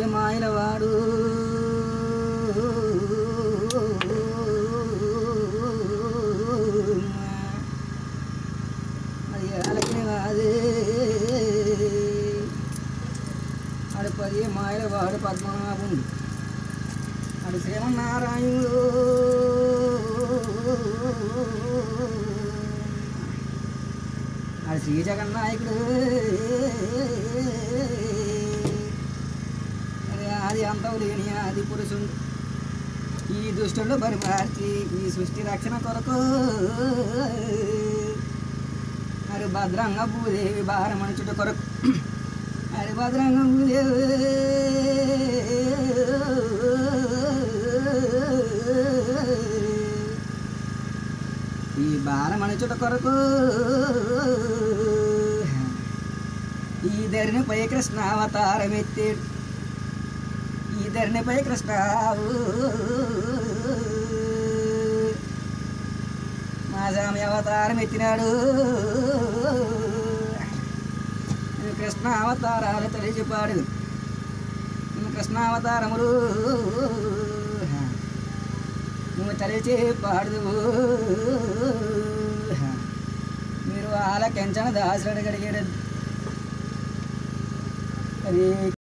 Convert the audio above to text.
పది మాయల వాడు అది ఏలకి కాదు ఆడు పది మాయల వాడు పద్మనాభుడు ఆడు శ్రీమన్నారాయణుడు ఆడు శ్రీ జగన్నాయకుడు అరే ఆది అంతం లేని ఆది పురుషుడు ఈ దుష్టుడు పరిమార్చి ఈ సృష్టి రక్షణ కొరకు మరి భద్రంగా భూదేవి భారమణుచుట కొరకు మరి భద్రంగా భూదేవి ఈ బాలమణుచుట కొరకు ఈ ధరణిపై కృష్ణ అవతారం ఎత్తాడు ఈ ధరణిపై కృష్ణ మా స్వామి అవతారం ఎత్తినాడు కృష్ణ అవతారాలు తెలిసిపాడు కృష్ణావతారములు నువ్వు తలిచి పాడు మీరు ఆలకించని దాసుడు గడిగాడు అది